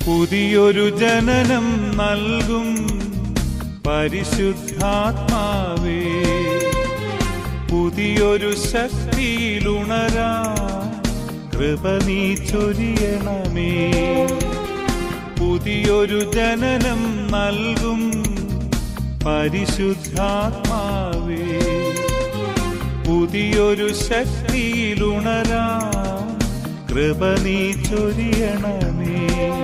പുതിയൊരു ജനനം നൽകും പരിശുദ്ധാത്മാവേ പുതിയൊരു ശക്തിയിലുണരാ കൃപ നീ ചൊരിയണമേ പുതിയൊരു ജനനം നൽകും പരിശുദ്ധാത്മാവേ പുതിയൊരു ശക്തിയിലുണരാ കൃപ നീ ചൊരിയണമേ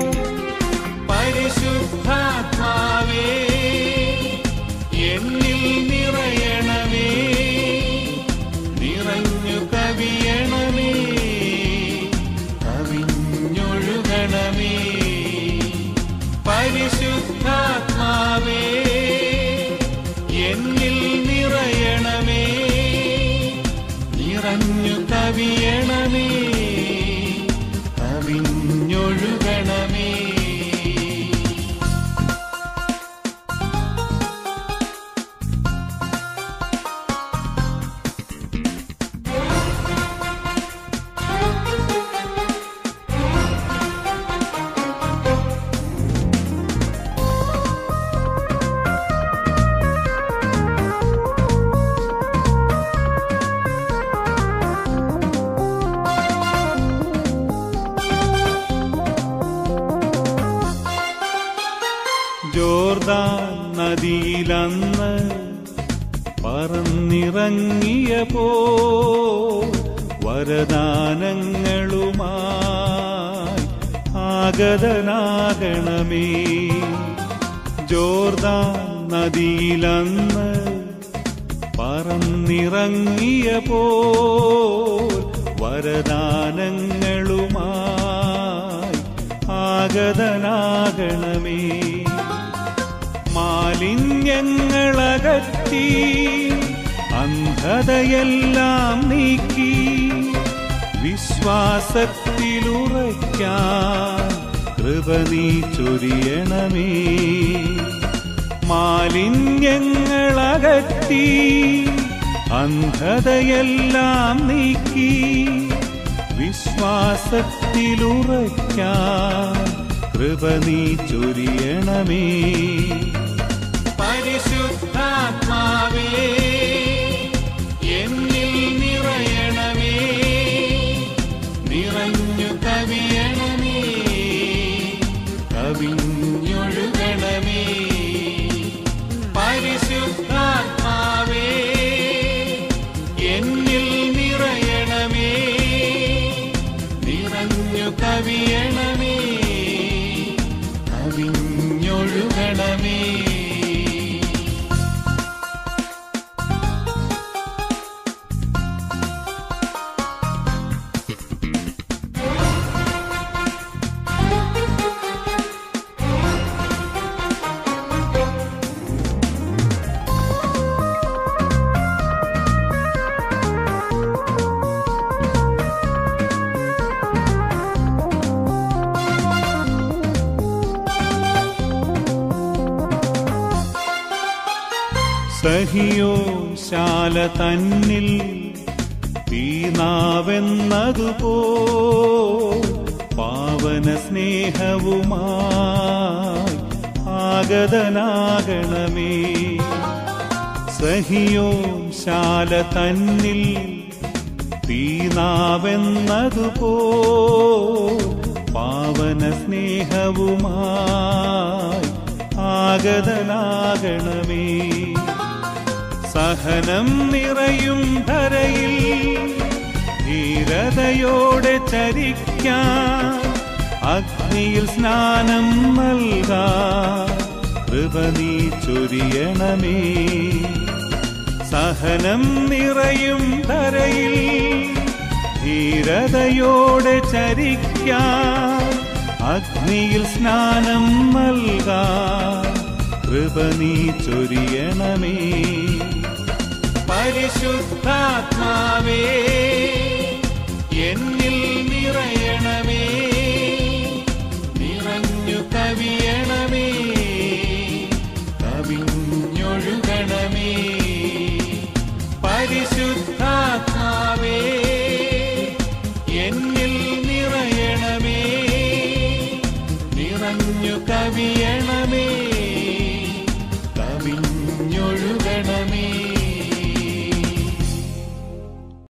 പരിശുദ്ധാത്മാവേ എന്നിൽ നിറയണമേ നിറഞ്ഞു കവിയണമേ കവിഞ്ഞൊഴുകണമേ പരിശുദ്ധാത്മാവേ എന്നിൽ നിറയണമേ നിറഞ്ഞു കവിയണമേ കവിഞ്ഞൊഴുകണമേ ജോർദാൻ നദിയിലന്ന് പറന്നിറങ്ങിയ പോ വരദാനങ്ങളുമായി ആഗതനാകണമേ ജോർദാൻ നദിയിലന്ന് പറന്നിറങ്ങിയ പോ വരദാനങ്ങളുമായി ആഗതനാകണമേ മാലിന്യങ്ങളകറ്റി അന്ധതയെല്ലാം നീക്കി വിശ്വാസത്തിലുറയ്ക്കാൻ കൃപ നീ ചൊരിയണമേ മാലിന്യങ്ങളകറ്റി അന്ധതയെല്ലാം നീക്കി വിശ്വാസത്തിലുറയ്ക്കാൻ കൃപ നീ ചൊരിയണമേ പരിശുദ്ധാത്മാവേ എന്നിൽ നിറയണമേ നിറഞ്ഞു കവിയണമേ കവിഞ്ഞൊഴുകണമേ പരിശുദ്ധാത്മാവേ എന്നിൽ നിറയണമേ നിറഞ്ഞു കവിയണമേ കവിഞ്ഞൊഴുകണമേ സഹിയോ ശാല തന്നിൽ തീനാവെന്നതുപോ പാവന സ്നേഹവുമായി ആഗതനാകണമേ സഹിയോ ശാല തന്നിൽ തീനാവെന്നതുപോ പാവന സ്നേഹവുമായി ആഗതനാകണമേ സഹനം നിറയും ധരയിൽ ധീരതയോടെ ചരിക്കാൻ അഗ്നിയിൽ സ്നാനം നൽകാൻ കൃപ നീ ചൊരിയണമേ സഹനം നിറയും ധരയിൽ ധീരതയോടെ ചരിക്കാൻ അഗ്നിയിൽ സ്നാനം നൽകാൻ കൃപ നീ ചൊരിയണമേ പരിശുദ്ധാത്മാവേ എന്നിൽ നിറയണമേ നിറഞ്ഞു കവിയണമേ കവിഞ്ഞൊഴുകണമേ പരിശുദ്ധാത്മാവേ എന്നിൽ നിറയണമേ നിറഞ്ഞു കവിയണമേ